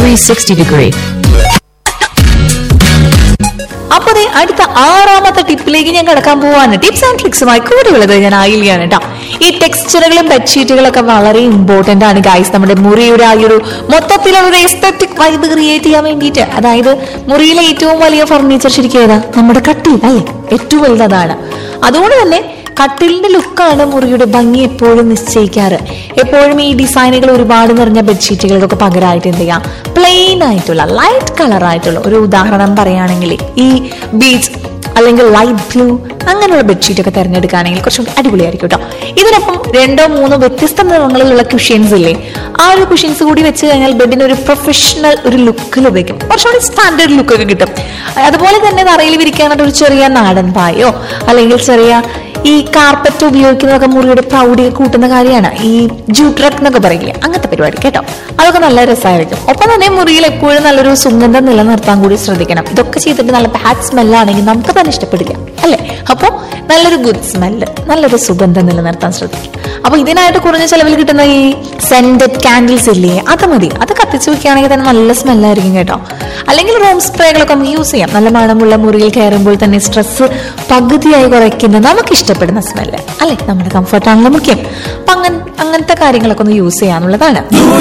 360 degree. അപ്പൊ ദേ അടുത്ത ആറാമത്തെ ടിപ്പിലേക്ക് ഞാൻ കിടക്കാൻ പോവാണ് ടിപ്സ് ആൻഡ് ട്രിക്സുമായി കൂടെയുള്ളത് ഞാൻ ആയില്ലാണ് കേട്ടോ ഈ ടെക്സ്ചറുകളും ബെഡ്ഷീറ്റുകളൊക്കെ വളരെ ഇമ്പോർട്ടന്റ് ആണ് ഗൈസ് നമ്മുടെ മുറിയുടെ ആ ഒരു മൊത്തത്തിലുള്ള ഒരു എസ്തറ്റിക് വൈബ് ക്രിയേറ്റ് ചെയ്യാൻ വേണ്ടിയിട്ട് അതായത് മുറിയിലെ ഏറ്റവും വലിയ ഫർണിച്ചർ ശരിക്കും ഏതാ നമ്മുടെ കട്ടിൽ അല്ലേ ഏറ്റവും വലുത് അതാണ് അതുകൊണ്ട് തന്നെ കട്ടിലിന്റെ ലുക്കാണ് മുറിയുടെ ഭംഗി എപ്പോഴും നിശ്ചയിക്കാറ് എപ്പോഴും ഈ ഡിസൈനുകൾ ഒരുപാട് നിറഞ്ഞ ബെഡ്ഷീറ്റുകൾക്കൊക്കെ പകരമായിട്ട് എന്ത് ചെയ്യാം പ്ലെയിൻ ആയിട്ടുള്ള ലൈറ്റ് കളർ ആയിട്ടുള്ള ഒരു ഉദാഹരണം പറയുകയാണെങ്കിൽ ഈ ബീച്ച് അല്ലെങ്കിൽ ലൈറ്റ് ബ്ലൂ അങ്ങനെയുള്ള ബെഡ്ഷീറ്റ് ഒക്കെ തിരഞ്ഞെടുക്കുകയാണെങ്കിൽ കുറച്ചും കൂടി അടിപൊളിയായിരിക്കും കേട്ടോ ഇതിനൊപ്പം രണ്ടോ മൂന്നോ വ്യത്യസ്ത നിറങ്ങളിലുള്ള കുഷ്യൻസ് ഇല്ലേ ആ ഒരു കുഷ്യൻസ് കൂടി വെച്ച് കഴിഞ്ഞാൽ ബെഡിന് ഒരു പ്രൊഫഷണൽ ഒരു ലുക്കിൽ ഉപയോഗിക്കും കുറച്ചുകൂടി സ്റ്റാൻഡേർഡ് ലുക്കൊക്കെ കിട്ടും അതുപോലെ തന്നെ തറയിൽ വിരിക്കാനായിട്ട് ഒരു ചെറിയ നാടൻ പായോ അല്ലെങ്കിൽ ചെറിയ ഈ കാർപ്പറ്റ് ഉപയോഗിക്കുന്നതൊക്കെ മുറിയുടെ പ്രൗഢി കൂട്ടുന്ന കാര്യമാണ് ഈ ജൂട്രക്ക് എന്നൊക്കെ പറയില്ലേ അങ്ങനത്തെ പരിപാടി കേട്ടോ അതൊക്കെ നല്ല രസമായിരിക്കും ഒപ്പം തന്നെ മുറിയിൽ എപ്പോഴും നല്ലൊരു സുഗന്ധം നിലനിർത്താൻ കൂടി ശ്രദ്ധിക്കണം ഇതൊക്കെ ചെയ്തിട്ട് നല്ല ബാഡ് സ്മെല്ലാണെങ്കിൽ നമുക്ക് തന്നെ ഇഷ്ടപ്പെടില്ല അല്ലേ അപ്പോൾ നല്ലൊരു ഗുഡ് സ്മെല്ല് നല്ലൊരു സുഗന്ധം നിലനിർത്താൻ ശ്രദ്ധിക്കും അപ്പൊ ഇതിനായിട്ട് കുറഞ്ഞ ചെലവിൽ കിട്ടുന്ന ഈ സെന്റഡ് കാൻഡിൽസ് ഇല്ലേ അത് മതി അത് കത്തിച്ച് വെക്കുകയാണെങ്കിൽ തന്നെ നല്ല സ്മെല്ലായിരിക്കും കേട്ടോ അല്ലെങ്കിൽ റൂം സ്പ്രേകളൊക്കെ നമുക്ക് യൂസ് ചെയ്യാം നല്ല മണമുള്ള മുറിയിൽ കയറുമ്പോൾ തന്നെ സ്ട്രെസ് പകുതിയായി കുറയ്ക്കുന്ന നമുക്ക് ഇഷ്ടപ്പെടുന്ന സ്മെല്ല് അല്ലെ നമ്മുടെ കംഫർട്ടാണല്ലോ മുഖ്യം അപ്പൊ അങ്ങനെ അങ്ങനത്തെ കാര്യങ്ങളൊക്കെ ഒന്ന് യൂസ് ചെയ്യാന്നുള്ളതാണ്